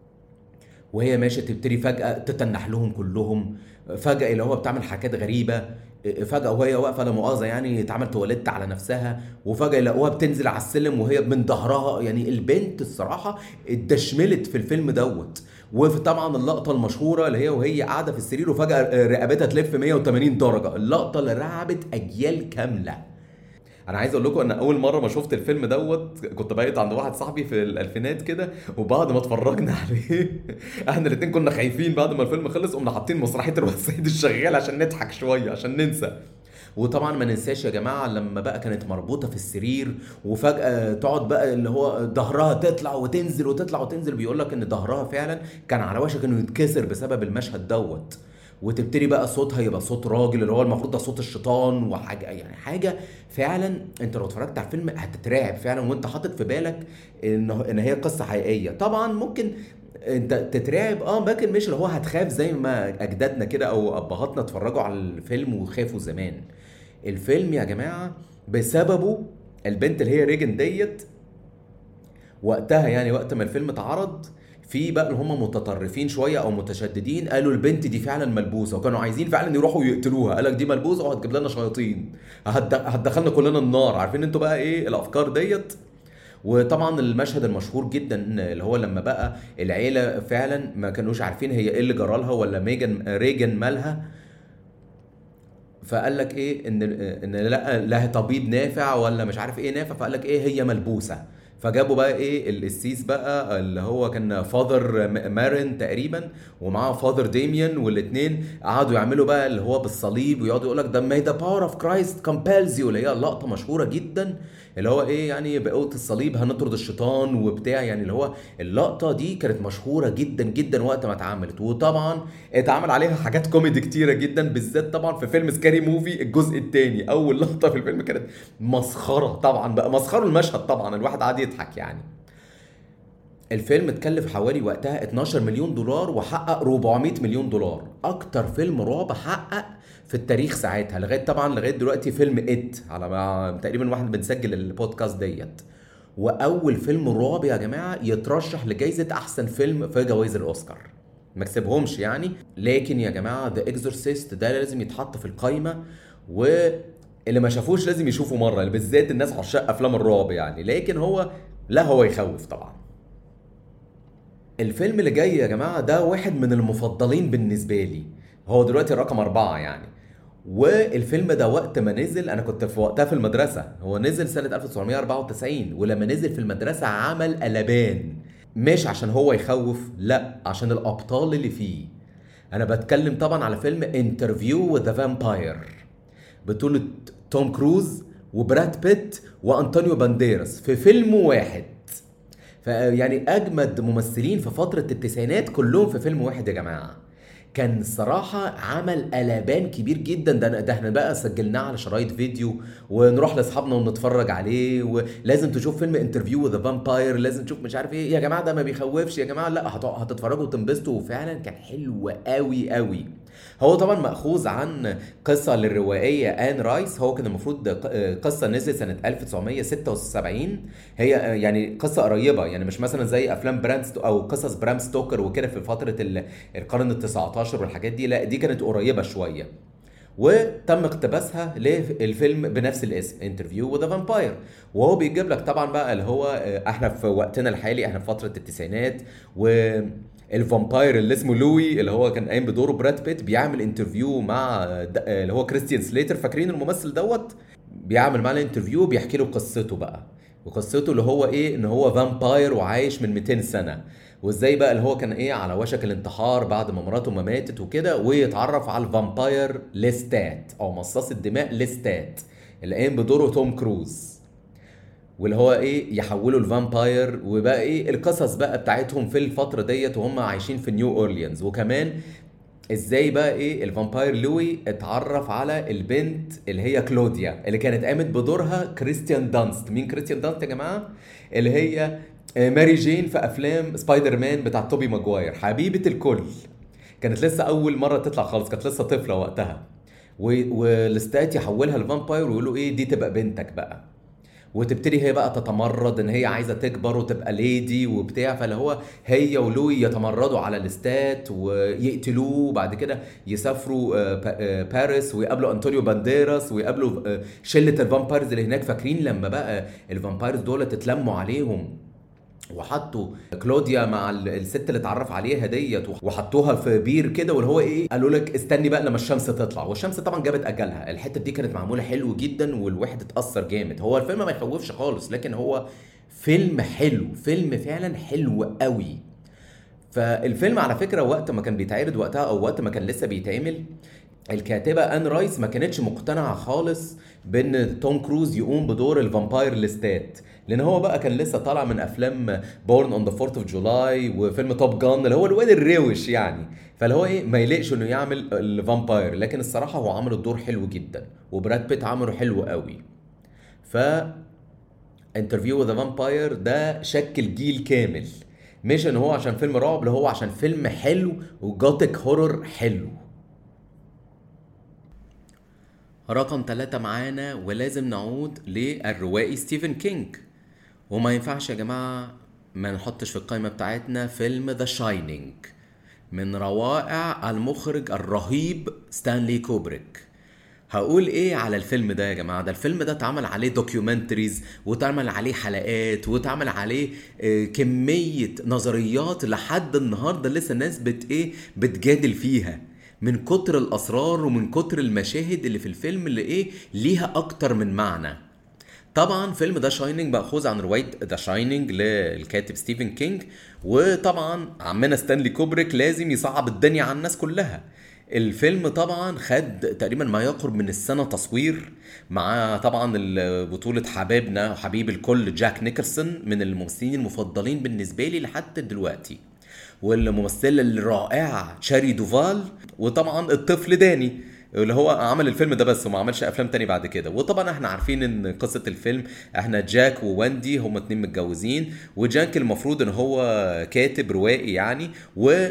وهي ماشيه تبتدي فجاه تتنح لهم كلهم فجاه اللي هو بتعمل حاجات غريبه فجاه وهي واقفه لا مؤاخذه يعني اتعمل تواليت على نفسها وفجاه يلاقوها بتنزل على السلم وهي من ظهرها يعني البنت الصراحه اتدشملت في الفيلم دوت وطبعا اللقطه المشهوره اللي هي وهي قاعده في السرير وفجاه رقبتها تلف 180 درجه اللقطه اللي رعبت اجيال كامله انا عايز اقول لكم ان اول مره ما شفت الفيلم دوت كنت بايت عند واحد صاحبي في الالفينات كده وبعد ما اتفرجنا عليه احنا الاثنين كنا خايفين بعد ما الفيلم خلص قمنا حاطين مسرحيه الواد سيد الشغال عشان نضحك شويه عشان ننسى وطبعا ما ننساش يا جماعه لما بقى كانت مربوطه في السرير وفجاه تقعد بقى اللي هو ظهرها تطلع وتنزل وتطلع وتنزل بيقول لك ان ظهرها فعلا كان على وشك انه يتكسر بسبب المشهد دوت وتبتدي بقى صوتها يبقى صوت راجل اللي هو المفروض ده صوت الشيطان وحاجه يعني حاجه فعلا انت لو اتفرجت على الفيلم هتترعب فعلا وانت حاطط في بالك ان ان هي قصه حقيقيه طبعا ممكن انت تترعب اه لكن مش اللي هو هتخاف زي ما اجدادنا كده او ابهاتنا اتفرجوا على الفيلم وخافوا زمان الفيلم يا جماعه بسببه البنت اللي هي ريجن ديت وقتها يعني وقت ما الفيلم اتعرض في بقى اللي هم متطرفين شويه او متشددين قالوا البنت دي فعلا ملبوسه وكانوا عايزين فعلا يروحوا يقتلوها قالك دي ملبوسه وهتجيب لنا شياطين هتد- هتدخلنا كلنا النار عارفين انتوا بقى ايه الافكار ديت وطبعا المشهد المشهور جدا اللي هو لما بقى العيله فعلا ما كانوش عارفين هي ايه اللي جرالها ولا ميجان ريجن مالها فقال لك ايه ان ان لا لها طبيب نافع ولا مش عارف ايه نافع فقال لك ايه هي ملبوسه فجابوا بقى ايه القسيس بقى اللي هو كان فاذر مارن تقريبا ومعاه فاذر ديميان والاثنين قعدوا يعملوا بقى اللي هو بالصليب ويقعدوا يقول لك ده may the power of Christ compels you اللي هي لقطه مشهوره جدا اللي هو ايه يعني بقوه الصليب هنطرد الشيطان وبتاع يعني اللي هو اللقطه دي كانت مشهوره جدا جدا وقت ما اتعملت وطبعا اتعمل عليها حاجات كوميدي كتيره جدا بالذات طبعا في فيلم سكاري موفي الجزء الثاني اول لقطه في الفيلم كانت مسخره طبعا بقى مسخروا المشهد طبعا الواحد قعد يضحك يعني الفيلم اتكلف حوالي وقتها 12 مليون دولار وحقق 400 مليون دولار اكتر فيلم رعب حقق في التاريخ ساعتها لغايه طبعا لغايه دلوقتي فيلم ات على ما تقريبا واحد بنسجل البودكاست ديت واول فيلم رعب يا جماعه يترشح لجائزه احسن فيلم في جوائز الاوسكار ما كسبهمش يعني لكن يا جماعه ذا اكزورسيست ده لازم يتحط في القايمه واللي ما شافوش لازم يشوفه مره بالذات الناس عشاق افلام الرعب يعني لكن هو لا هو يخوف طبعا الفيلم اللي جاي يا جماعة ده واحد من المفضلين بالنسبة لي هو دلوقتي رقم أربعة يعني والفيلم ده وقت ما نزل أنا كنت في وقتها في المدرسة هو نزل سنة 1994 ولما نزل في المدرسة عمل قلبان مش عشان هو يخوف لا عشان الأبطال اللي فيه أنا بتكلم طبعا على فيلم انترفيو وذ فامباير بطولة توم كروز وبراد بيت وأنطونيو بانديراس في فيلم واحد فيعني اجمد ممثلين في فتره التسعينات كلهم في فيلم واحد يا جماعه كان الصراحة عمل قلبان كبير جدا ده ده احنا بقى سجلناه على شرايط فيديو ونروح لاصحابنا ونتفرج عليه ولازم تشوف فيلم انترفيو ذا فامباير لازم تشوف مش عارف ايه يا جماعة ده ما بيخوفش يا جماعة لا هت- هتتفرجوا وتنبسطوا وفعلا كان حلو قوي قوي هو طبعا مأخوذ عن قصة للروائية آن رايس هو كان المفروض ق- قصة نزلت سنة 1976 هي يعني قصة قريبة يعني مش مثلا زي أفلام برام ستو أو قصص برام ستوكر وكده في فترة ال- القرن ال 19 والحاجات دي لا دي كانت قريبة شوية وتم اقتباسها للفيلم بنفس الاسم انترفيو وذ فامباير وهو بيجيب لك طبعا بقى اللي هو آه، احنا في وقتنا الحالي احنا في فتره التسعينات والفامباير اللي اسمه لوي اللي هو كان قايم بدوره براد بيت بيعمل انترفيو مع د- آه، اللي هو كريستيان سليتر فاكرين الممثل دوت بيعمل معاه الانترفيو بيحكي له قصته بقى وقصته اللي هو ايه ان هو فامباير وعايش من 200 سنه وازاي بقى اللي هو كان ايه على وشك الانتحار بعد ما مراته ما ماتت وكده ويتعرف على الفامباير ليستات او مصاص الدماء ليستات اللي قايم بدوره توم كروز واللي هو ايه يحولوا الفامباير وبقى ايه القصص بقى بتاعتهم في الفتره ديت وهم عايشين في نيو اورليانز وكمان ازاي بقى ايه الفامباير لوي اتعرف على البنت اللي هي كلوديا اللي كانت قامت بدورها كريستيان دانست مين كريستيان دانست يا جماعه اللي هي آه، ماري جين في افلام سبايدر مان بتاع توبي ماجواير حبيبه الكل كانت لسه اول مره تطلع خالص كانت لسه طفله وقتها و- والستات يحولها لفامباير ويقولوا ايه دي تبقى بنتك بقى وتبتدي هي بقى تتمرد ان هي عايزه تكبر وتبقى ليدي وبتاع فاللي هو هي ولوي يتمردوا على الاستات ويقتلوه وبعد كده يسافروا آه، با- آه، باريس ويقابلوا انطونيو بانديراس ويقابلوا آه، شله الفامبايرز اللي هناك فاكرين لما بقى الفامبايرز دول اتلموا عليهم وحطوا كلوديا مع ال- الست اللي اتعرف عليها ديت وحطوها في بير كده واللي هو ايه قالوا لك استني بقى لما الشمس تطلع والشمس طبعا جابت اجلها الحته دي كانت معموله حلو جدا والواحد اتاثر جامد هو الفيلم ما يخوفش خالص لكن هو فيلم حلو فيلم فعلا حلو قوي فالفيلم على فكره وقت ما كان بيتعرض وقتها او وقت ما كان لسه بيتعمل الكاتبة ان رايس ما كانتش مقتنعة خالص بان توم كروز يقوم بدور الفامباير ليستات لان هو بقى كان لسه طالع من افلام بورن اون ذا 4 اوف جولاي وفيلم توب جان اللي هو الواد الروش يعني فاللي هو ايه ما يليقش انه يعمل الفامباير لكن الصراحه هو عمل الدور حلو جدا وبراد بيت عمله حلو قوي ف انترفيو ذا فامباير ده شكل جيل كامل مش ان هو عشان فيلم رعب اللي هو عشان فيلم حلو وجوتيك هورر حلو رقم ثلاثة معانا ولازم نعود للروائي ستيفن كينج وما ينفعش يا جماعة ما نحطش في القائمة بتاعتنا فيلم ذا شاينينج من روائع المخرج الرهيب ستانلي كوبريك هقول ايه على الفيلم ده يا جماعه ده الفيلم ده اتعمل عليه دوكيومنتريز واتعمل عليه حلقات واتعمل عليه آه، كميه نظريات لحد النهارده لسه الناس بت ايه بتجادل فيها من كتر الاسرار ومن كتر المشاهد اللي في الفيلم اللي ايه ليها اكتر من معنى طبعا فيلم ذا شاينينج مأخوذ عن رواية ذا شاينينج للكاتب ستيفن كينج وطبعا عمنا ستانلي كوبريك لازم يصعب الدنيا على الناس كلها الفيلم طبعا خد تقريبا ما يقرب من السنة تصوير مع طبعا بطولة حبايبنا وحبيب الكل جاك نيكلسون من الممثلين المفضلين بالنسبة لي لحد دلوقتي والممثلة الرائعة شاري دوفال وطبعا الطفل داني اللي هو عمل الفيلم ده بس وما عملش افلام تاني بعد كده وطبعا احنا عارفين ان قصه الفيلم احنا جاك وواندي هما اتنين متجوزين وجاك المفروض ان هو كاتب روائي يعني و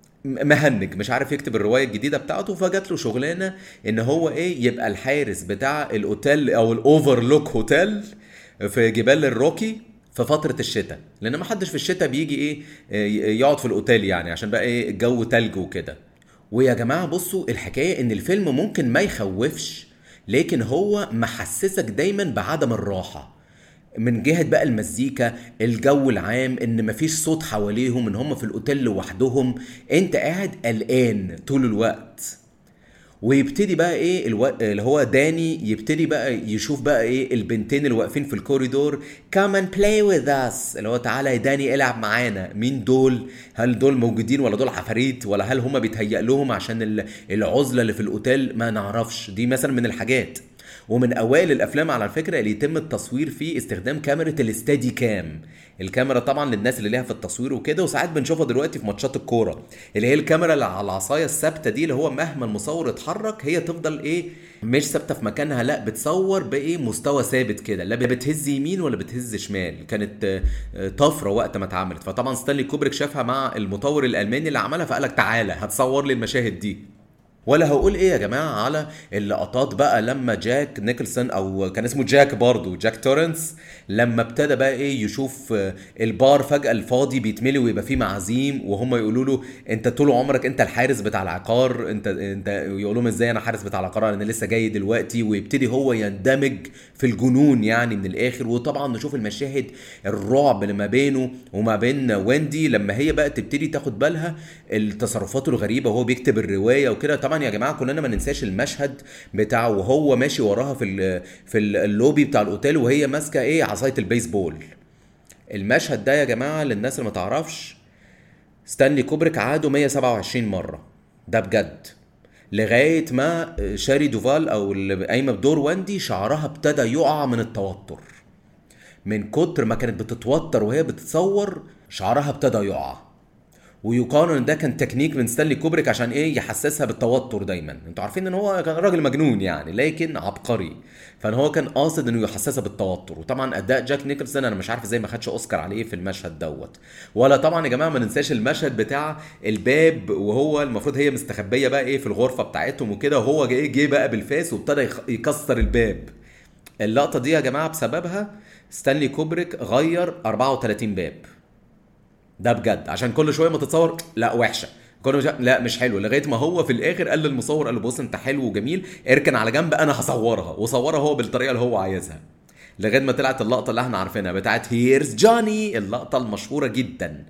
مهنج مش عارف يكتب الروايه الجديده بتاعته فجات له شغلانه ان هو ايه يبقى الحارس بتاع الاوتيل او الاوفرلوك هوتيل في جبال الروكي في فتره الشتاء لان ما حدش في الشتاء بيجي ايه يقعد في الاوتيل يعني عشان بقى ايه الجو تلج وكده ويا جماعه بصوا الحكايه ان الفيلم ممكن ما يخوفش لكن هو محسسك دايما بعدم الراحه من جهه بقى المزيكا الجو العام ان مفيش صوت حواليهم ان هم في الاوتيل لوحدهم انت قاعد قلقان طول الوقت ويبتدي بقى ايه الو... اللي هو داني يبتدي بقى يشوف بقى ايه البنتين اللي واقفين في الكوريدور كام اند بلاي وذ اس اللي هو تعالى يا داني العب معانا مين دول هل دول موجودين ولا دول عفاريت ولا هل هم بيتهيأ لهم عشان العزله اللي في الاوتيل ما نعرفش دي مثلا من الحاجات ومن اوائل الافلام على فكره اللي يتم التصوير فيه استخدام كاميرا الاستادي كام الكاميرا طبعا للناس اللي ليها في التصوير وكده وساعات بنشوفها دلوقتي في ماتشات الكوره اللي هي الكاميرا اللي على العصايه الثابته دي اللي هو مهما المصور اتحرك هي تفضل ايه مش ثابته في مكانها لا بتصور بايه مستوى ثابت كده لا بتهز يمين ولا بتهز شمال كانت آه، طفره وقت ما اتعملت فطبعا ستانلي كوبريك شافها مع المطور الالماني اللي عملها فقال لك تعالى هتصور لي المشاهد دي ولا هقول ايه يا جماعه على اللقطات بقى لما جاك نيكلسون او كان اسمه جاك برضو جاك تورنس لما ابتدى بقى ايه يشوف البار فجاه الفاضي بيتملي ويبقى فيه معازيم وهم يقولوا له انت طول عمرك انت الحارس بتاع العقار انت انت يقول لهم ازاي انا حارس بتاع العقار انا لسه جاي دلوقتي ويبتدي هو يندمج في الجنون يعني من الاخر وطبعا نشوف المشاهد الرعب اللي ما بينه وما بين ويندي لما هي بقى تبتدي تاخد بالها التصرفات الغريبه وهو بيكتب الروايه وكده طبعا يا جماعه كلنا ما ننساش المشهد بتاعه وهو ماشي وراها في في اللوبي بتاع الاوتيل وهي ماسكه ايه عصايه البيسبول المشهد ده يا جماعه للناس اللي ما تعرفش ستانلي كوبريك عاده 127 مره ده بجد لغايه ما شاري دوفال او اللي قايمه بدور واندي شعرها ابتدى يقع من التوتر من كتر ما كانت بتتوتر وهي بتتصور شعرها ابتدى يقع ويقال ان ده كان تكنيك من ستانلي كوبريك عشان ايه يحسسها بالتوتر دايما انتوا عارفين ان هو كان راجل مجنون يعني لكن عبقري فان هو كان قاصد انه يحسسها بالتوتر وطبعا اداء جاك نيكلسون انا مش عارف ازاي ما خدش اوسكار عليه في المشهد دوت ولا طبعا يا جماعه ما ننساش المشهد بتاع الباب وهو المفروض هي مستخبيه بقى ايه في الغرفه بتاعتهم وكده وهو جه جه بقى بالفاس وابتدى يكسر الباب اللقطه دي يا جماعه بسببها ستانلي كوبريك غير 34 باب ده بجد عشان كل شويه ما تتصور لا وحشه كل مش... لا مش حلو لغايه ما هو في الاخر قال للمصور قال له بص انت حلو وجميل اركن على جنب انا هصورها وصورها هو بالطريقه اللي هو عايزها لغايه ما طلعت اللقطه اللي احنا عارفينها بتاعت هيرز جوني اللقطه المشهوره جدا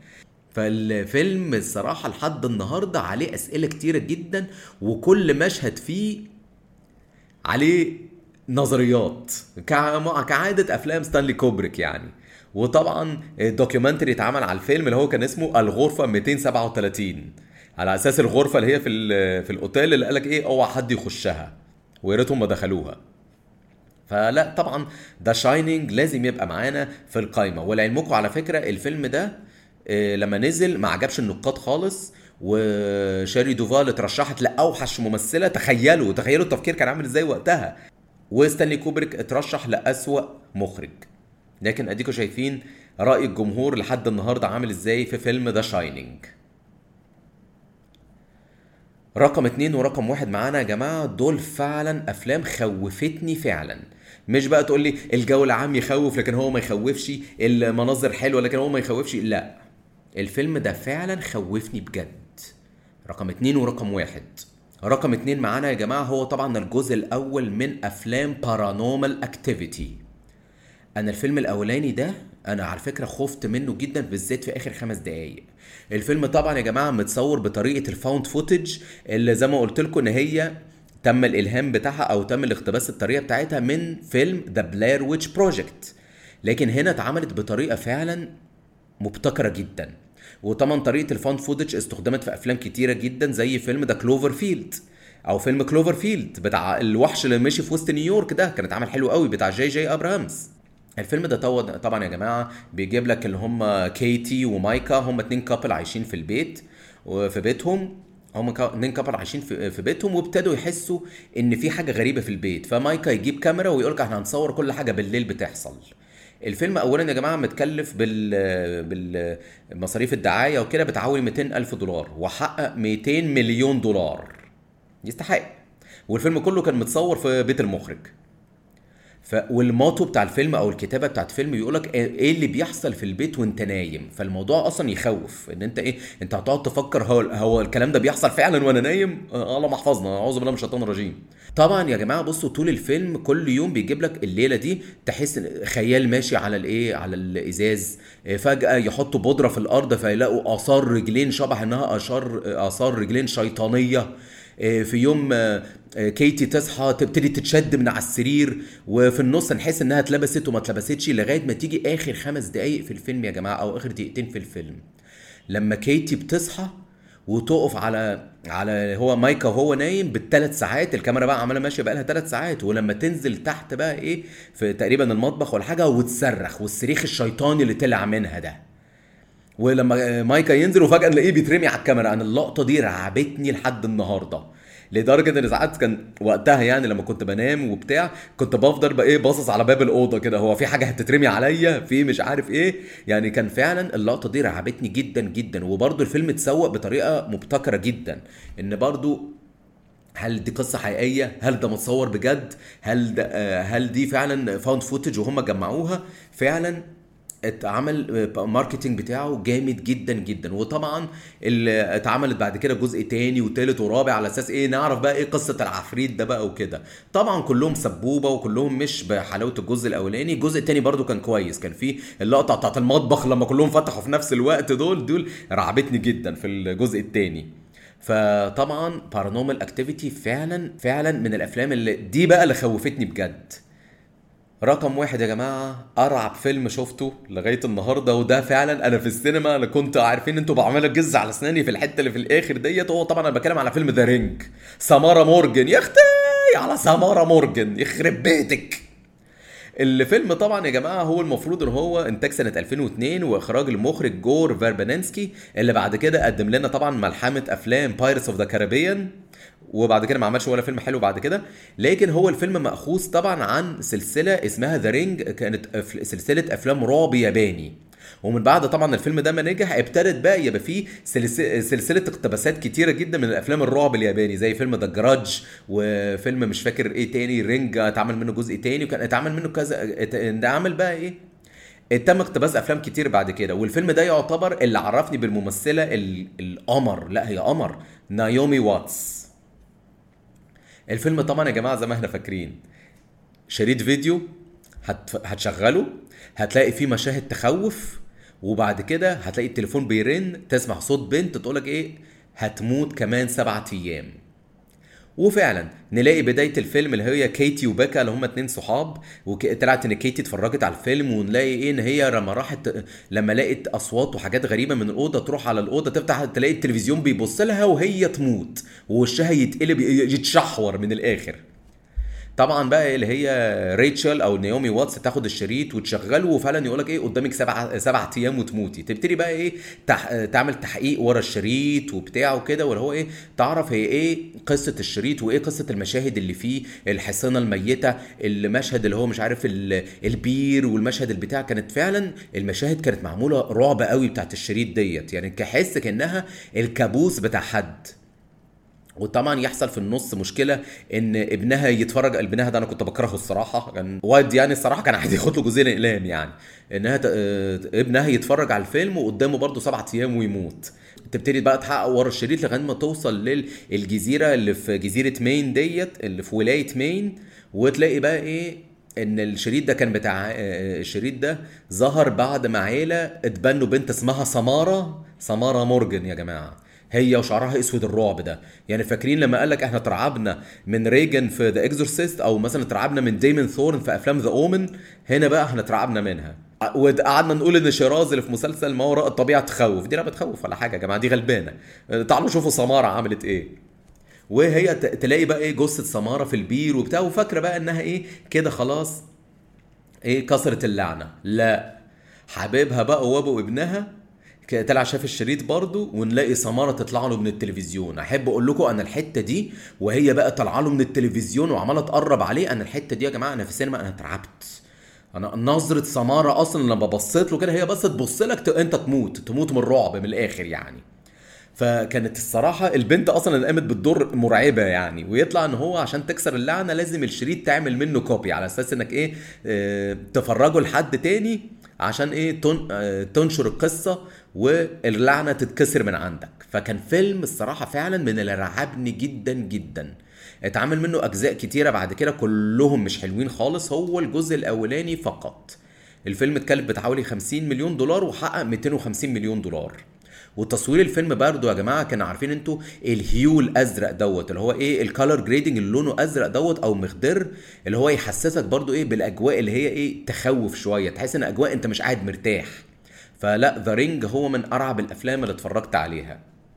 فالفيلم الصراحه لحد النهارده عليه اسئله كتيره جدا وكل مشهد فيه عليه نظريات كعاده افلام ستانلي كوبريك يعني وطبعا الدوكيومنتري اتعمل على الفيلم اللي هو كان اسمه الغرفه 237 على اساس الغرفه اللي هي في ال- في الاوتيل اللي قالك ايه اوعى حد يخشها ويا ريتهم ما دخلوها فلا طبعا ذا شاينينج لازم يبقى معانا في القايمه ولعلمكم على فكره الفيلم ده آه، لما نزل ما عجبش النقاد خالص وشاري دوفال اترشحت لاوحش ممثله تخيلوا تخيلوا التفكير كان عامل ازاي وقتها وستانلي كوبريك اترشح لاسوا مخرج لكن اديكم شايفين راي الجمهور لحد النهارده عامل ازاي في فيلم ذا شاينينج رقم اتنين ورقم واحد معانا يا جماعة دول فعلا أفلام خوفتني فعلا مش بقى تقول لي الجو العام يخوف لكن هو ما يخوفش المناظر حلوة لكن هو ما يخوفش لا الفيلم ده فعلا خوفني بجد رقم اتنين ورقم واحد رقم اتنين معانا يا جماعة هو طبعا الجزء الأول من أفلام بارانومال أكتيفيتي انا الفيلم الاولاني ده انا على فكره خفت منه جدا بالذات في اخر خمس دقايق الفيلم طبعا يا جماعه متصور بطريقه الفاوند فوتج اللي زي ما قلت لكم ان هي تم الالهام بتاعها او تم الاقتباس الطريقه بتاعتها من فيلم ذا بلاير ويتش بروجكت لكن هنا اتعملت بطريقه فعلا مبتكره جدا وطبعا طريقه الفاوند فوتج استخدمت في افلام كتيره جدا زي فيلم ذا كلوفر فيلد او فيلم كلوفر فيلد بتاع الوحش اللي مشي في وسط نيويورك ده كان اتعمل حلو قوي بتاع جي جي ابراهامز الفيلم ده طو- طبعا يا جماعه بيجيب لك اللي هم كيتي ومايكا هم اتنين كابل عايشين في البيت وفي بيتهم هم كا- اتنين كابل عايشين في في بيتهم وابتدوا يحسوا ان في حاجه غريبه في البيت فمايكا يجيب كاميرا ويقول لك احنا هنصور كل حاجه بالليل بتحصل الفيلم اولا يا جماعه متكلف بال بالمصاريف الدعايه وكده بتعاول 200 الف دولار وحقق 200 مليون دولار يستحق والفيلم كله كان متصور في بيت المخرج ف والموتو بتاع الفيلم او الكتابه بتاعت الفيلم بيقولك ايه اللي بيحصل في البيت وانت نايم فالموضوع اصلا يخوف ان انت ايه انت هتقعد تفكر هو هو الكلام ده بيحصل فعلا وانا نايم آه، الله محفظنا اعوذ بالله من الشيطان الرجيم طبعا يا جماعه بصوا طول الفيلم كل يوم بيجيب لك الليله دي تحس إن خيال ماشي على الايه على الازاز آه، فجاه يحطوا بودره في الارض فيلاقوا اثار رجلين شبه انها اثار اثار رجلين شيطانيه آه، في يوم آه، آه، كيتي تصحى تبتدي تتشد من على السرير وفي النص نحس انها اتلبست وما اتلبستش لغايه ما تيجي اخر خمس دقايق في الفيلم يا جماعه او اخر دقيقتين في الفيلم لما كيتي بتصحى وتقف على على هو مايكا وهو نايم بالثلاث ساعات الكاميرا بقى عماله ماشيه بقى لها ثلاث ساعات ولما تنزل تحت بقى ايه في تقريبا المطبخ ولا حاجه وتصرخ والصريخ الشيطاني اللي طلع منها ده ولما مايكا ينزل وفجاه نلاقيه بيترمي على الكاميرا انا اللقطه دي رعبتني لحد النهارده لدرجه ان ساعات كان وقتها يعني لما كنت بنام وبتاع كنت بفضل بقى ايه باصص على باب الاوضه كده هو في حاجه هتترمي عليا في مش عارف ايه يعني كان فعلا اللقطه دي رعبتني جدا جدا وبرده الفيلم اتسوق بطريقه مبتكره جدا ان برضو هل دي قصه حقيقيه هل ده متصور بجد هل ده آه، هل دي فعلا فاوند فوتج وهم جمعوها فعلا اتعمل ماركتنج بتاعه جامد جدا جدا وطبعا اللي اتعملت بعد كده جزء تاني وتالت ورابع على اساس ايه نعرف بقى ايه قصه العفريت ده بقى وكده طبعا كلهم سبوبه وكلهم مش بحلاوه الجزء الاولاني الجزء التاني برضو كان كويس كان فيه اللقطه بتاعت المطبخ لما كلهم فتحوا في نفس الوقت دول دول رعبتني جدا في الجزء التاني فطبعا بارانومال اكتيفيتي فعلا فعلا من الافلام اللي دي بقى اللي خوفتني بجد رقم واحد يا جماعة أرعب فيلم شفته لغاية النهاردة وده فعلا أنا في السينما أنا كنت عارفين أنتوا بعمل أجز على أسناني في الحتة اللي في الآخر ديت هو طبعا أنا بتكلم على فيلم ذا رينج سمارة مورجن يا أختي على سمارة مورجن يخرب بيتك الفيلم طبعا يا جماعه هو المفروض ان هو انتاج سنه 2002 واخراج المخرج جور فيربانينسكي اللي بعد كده قدم لنا طبعا ملحمه افلام بايرتس اوف ذا كاريبيان وبعد كده ما عملش ولا فيلم حلو بعد كده لكن هو الفيلم مأخوذ طبعا عن سلسله اسمها ذا رينج كانت أف- سلسله افلام رعب ياباني ومن بعد طبعا الفيلم ده ما نجح ابتدت بقى يبقى فيه سلس- سلسله اقتباسات كتيره جدا من الافلام الرعب الياباني زي فيلم ذا جراج وفيلم مش فاكر ايه تاني رينج اتعمل منه جزء تاني وكان اتعمل منه كذا ات- اتعمل بقى ايه تم اقتباس افلام كتير بعد كده والفيلم ده يعتبر اللي عرفني بالممثله ال- القمر لا هي قمر نايومي واتس الفيلم طبعا يا جماعه زي ما احنا فاكرين شريط فيديو هت... هتشغله هتلاقي فيه مشاهد تخوف وبعد كده هتلاقي التليفون بيرن تسمع صوت بنت تقولك ايه هتموت كمان سبعة ايام وفعلا نلاقي بدايه الفيلم اللي هي كيتي وبيكا اللي هم اتنين صحاب وطلعت ان كيتي اتفرجت على الفيلم ونلاقي ايه ان هي لما راحت لما لقيت اصوات وحاجات غريبه من الاوضه تروح على الاوضه تفتح تلاقي التلفزيون بيبص لها وهي تموت ووشها يتقلب يتشحور من الاخر طبعا بقى اللي هي ريتشل او نيومي واتس تاخد الشريط وتشغله وفعلا يقول لك ايه قدامك سبع سبع ايام وتموتي تبتدي بقى ايه تح... تعمل تحقيق ورا الشريط وبتاع وكده واللي هو ايه تعرف هي ايه قصه الشريط وايه قصه المشاهد اللي فيه الحصانه الميته المشهد اللي هو مش عارف ال... البير والمشهد البتاع كانت فعلا المشاهد كانت معموله رعب قوي بتاعت الشريط ديت يعني كحس كانها الكابوس بتاع حد وطبعا يحصل في النص مشكله ان ابنها يتفرج ابنها ده انا كنت بكرهه الصراحه كان وايد يعني الصراحه كان عايز ياخد له جزئين اقلام يعني انها ت... ابنها يتفرج على الفيلم وقدامه برضه سبعة ايام ويموت تبتدي بقى تحقق ورا الشريط لغايه ما توصل للجزيره اللي في جزيره مين ديت اللي في ولايه مين وتلاقي بقى ايه ان الشريط ده كان بتاع الشريط ده ظهر بعد ما عيله اتبنوا بنت اسمها سماره سماره مورجن يا جماعه هي وشعرها اسود الرعب ده يعني فاكرين لما قال لك احنا اترعبنا من ريجن في ذا اكزورسيست او مثلا اترعبنا من ديمون ثورن في افلام ذا اومن هنا بقى احنا اترعبنا منها وقعدنا نقول ان شيراز اللي في مسلسل ما وراء الطبيعه تخوف دي لا بتخوف ولا حاجه يا جماعه دي غلبانه تعالوا شوفوا سماره عملت ايه وهي تلاقي بقى ايه جثه سماره في البير وبتاع وفاكره بقى انها ايه كده خلاص ايه كسرت اللعنه لا حبيبها بقى وابو ابنها طلع شاف الشريط برضه ونلاقي سماره تطلع له من التلفزيون احب اقول لكم انا الحته دي وهي بقى طالعه له من التلفزيون وعماله تقرب عليه انا الحته دي يا جماعه انا في السينما انا اترعبت انا نظره سماره اصلا لما بصيت له كده هي بس تبص لك انت تموت تموت من الرعب من الاخر يعني فكانت الصراحة البنت أصلا اللي قامت بالدور مرعبة يعني ويطلع إن هو عشان تكسر اللعنة لازم الشريط تعمل منه كوبي على أساس إنك إيه اه تفرجه لحد تاني عشان إيه تن اه تنشر القصة واللعنة تتكسر من عندك فكان فيلم الصراحة فعلا من اللي رعبني جدا جدا اتعمل منه أجزاء كتيرة بعد كده كلهم مش حلوين خالص هو الجزء الأولاني فقط الفيلم اتكلف بحوالي 50 مليون دولار وحقق 250 مليون دولار وتصوير الفيلم برضو يا جماعه كانوا عارفين انتوا الهيو الازرق دوت اللي هو ايه الكالر جريدنج اللي لونه ازرق دوت او مخضر اللي هو يحسسك برضو ايه بالاجواء اللي هي ايه تخوف شويه تحس ان اجواء انت مش قاعد مرتاح فلا ذا رينج هو من ارعب الافلام اللي اتفرجت عليها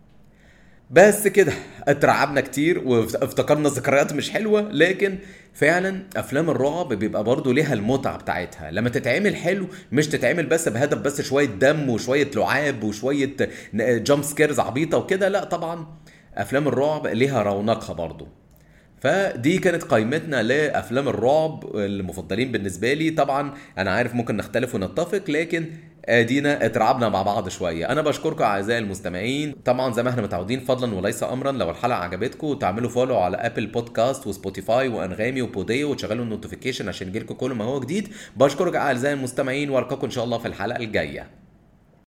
بس كده اترعبنا كتير وافتكرنا ذكريات مش حلوه لكن فعلا افلام الرعب بيبقى برضه ليها المتعه بتاعتها لما تتعمل حلو مش تتعمل بس بهدف بس شويه دم وشويه لعاب وشويه جامب سكيرز عبيطه وكده لا طبعا افلام الرعب ليها رونقها برضه فدي كانت قائمتنا لافلام الرعب المفضلين بالنسبه لي طبعا انا عارف ممكن نختلف ونتفق لكن ادينا اترعبنا مع بعض شويه انا بشكركم اعزائي المستمعين طبعا زي ما احنا متعودين فضلا وليس امرا لو الحلقه عجبتكم تعملوا فولو على ابل بودكاست وسبوتيفاي وانغامي وبوديو وتشغلوا النوتيفيكيشن عشان يجيلكم كل ما هو جديد بشكرك اعزائي المستمعين والقاكم ان شاء الله في الحلقه الجايه